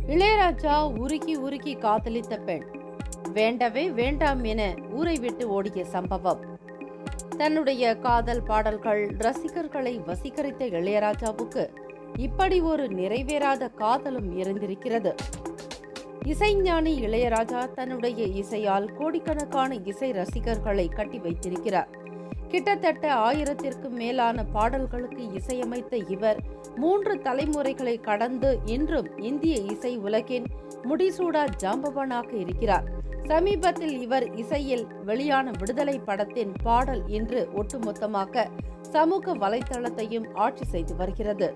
இளையராஜா உருகி உருகி காதலித்த பெண் வேண்டவே வேண்டாம் என ஊரை விட்டு ஓடிய சம்பவம் தன்னுடைய காதல் பாடல்கள் ரசிகர்களை வசீகரித்த இளையராஜாவுக்கு இப்படி ஒரு நிறைவேறாத காதலும் இருந்திருக்கிறது இசைஞானி இளையராஜா தன்னுடைய இசையால் கோடிக்கணக்கான இசை ரசிகர்களை கட்டி வைத்திருக்கிறார் கிட்டத்தட்ட ஆயிரத்திற்கும் மேலான பாடல்களுக்கு இசையமைத்த இவர் மூன்று தலைமுறைகளை கடந்து இன்றும் இந்திய இசை உலகின் முடிசூடா ஜாம்பவானாக இருக்கிறார் சமீபத்தில் இவர் இசையில் வெளியான விடுதலை படத்தின் பாடல் இன்று ஒட்டுமொத்தமாக சமூக வலைத்தளத்தையும் ஆட்சி செய்து வருகிறது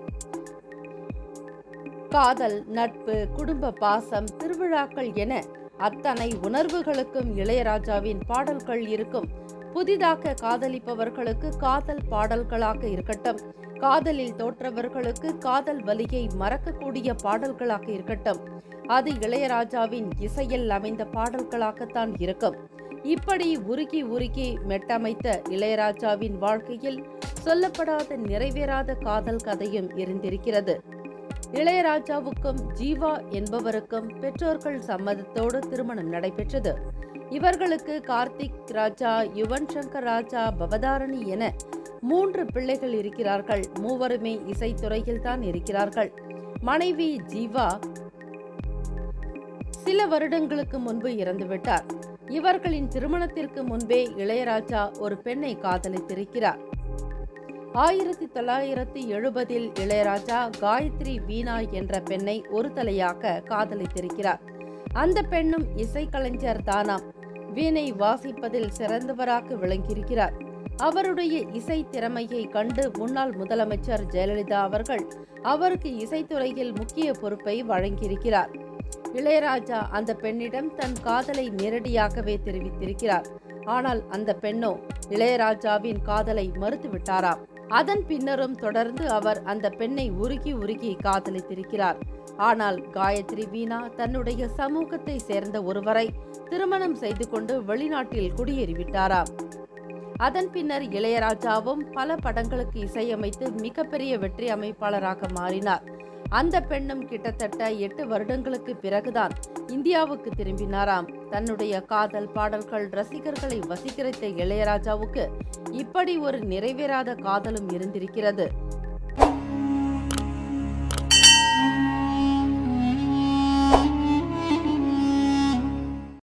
காதல் நட்பு குடும்ப பாசம் திருவிழாக்கள் என அத்தனை உணர்வுகளுக்கும் இளையராஜாவின் பாடல்கள் இருக்கும் புதிதாக காதலிப்பவர்களுக்கு காதல் பாடல்களாக இருக்கட்டும் காதலில் தோற்றவர்களுக்கு காதல் வலியை மறக்கக்கூடிய பாடல்களாக இருக்கட்டும் அது இளையராஜாவின் இசையில் அமைந்த பாடல்களாகத்தான் இருக்கும் இப்படி உருகி உருகி மெட்டமைத்த இளையராஜாவின் வாழ்க்கையில் சொல்லப்படாத நிறைவேறாத காதல் கதையும் இருந்திருக்கிறது இளையராஜாவுக்கும் ஜீவா என்பவருக்கும் பெற்றோர்கள் சம்மதத்தோடு திருமணம் நடைபெற்றது இவர்களுக்கு கார்த்திக் ராஜா யுவன் சங்கர் ராஜா பவதாரணி என மூன்று பிள்ளைகள் இருக்கிறார்கள் மூவருமே இசைத்துறையில் தான் இருக்கிறார்கள் மனைவி ஜீவா சில வருடங்களுக்கு முன்பு இறந்துவிட்டார் இவர்களின் திருமணத்திற்கு முன்பே இளையராஜா ஒரு பெண்ணை காதலித்திருக்கிறார் ஆயிரத்தி தொள்ளாயிரத்தி எழுபதில் இளையராஜா காயத்ரி வீணா என்ற பெண்ணை ஒரு தலையாக காதலித்திருக்கிறார் அந்த பெண்ணும் இசைக்கலைஞர் தானாம் வீணை வாசிப்பதில் சிறந்தவராக விளங்கியிருக்கிறார் அவருடைய இசை திறமையை கண்டு முன்னாள் முதலமைச்சர் ஜெயலலிதா அவர்கள் அவருக்கு இசைத்துறையில் முக்கிய பொறுப்பை வழங்கியிருக்கிறார் இளையராஜா அந்த பெண்ணிடம் தன் காதலை நேரடியாகவே தெரிவித்திருக்கிறார் ஆனால் அந்த பெண்ணோ இளையராஜாவின் காதலை மறுத்துவிட்டாராம் அதன் பின்னரும் தொடர்ந்து அவர் அந்த பெண்ணை உருகி உருகி காதலித்திருக்கிறார் ஆனால் காயத்ரி வீணா தன்னுடைய சமூகத்தை சேர்ந்த ஒருவரை திருமணம் செய்து கொண்டு வெளிநாட்டில் குடியேறிவிட்டாராம் அதன் பின்னர் இளையராஜாவும் பல படங்களுக்கு இசையமைத்து மிகப்பெரிய வெற்றி அமைப்பாளராக மாறினார் அந்த பெண்ணும் கிட்டத்தட்ட எட்டு வருடங்களுக்கு பிறகுதான் இந்தியாவுக்கு திரும்பினாராம் தன்னுடைய காதல் பாடல்கள் ரசிகர்களை வசீகரித்த இளையராஜாவுக்கு இப்படி ஒரு நிறைவேறாத காதலும் இருந்திருக்கிறது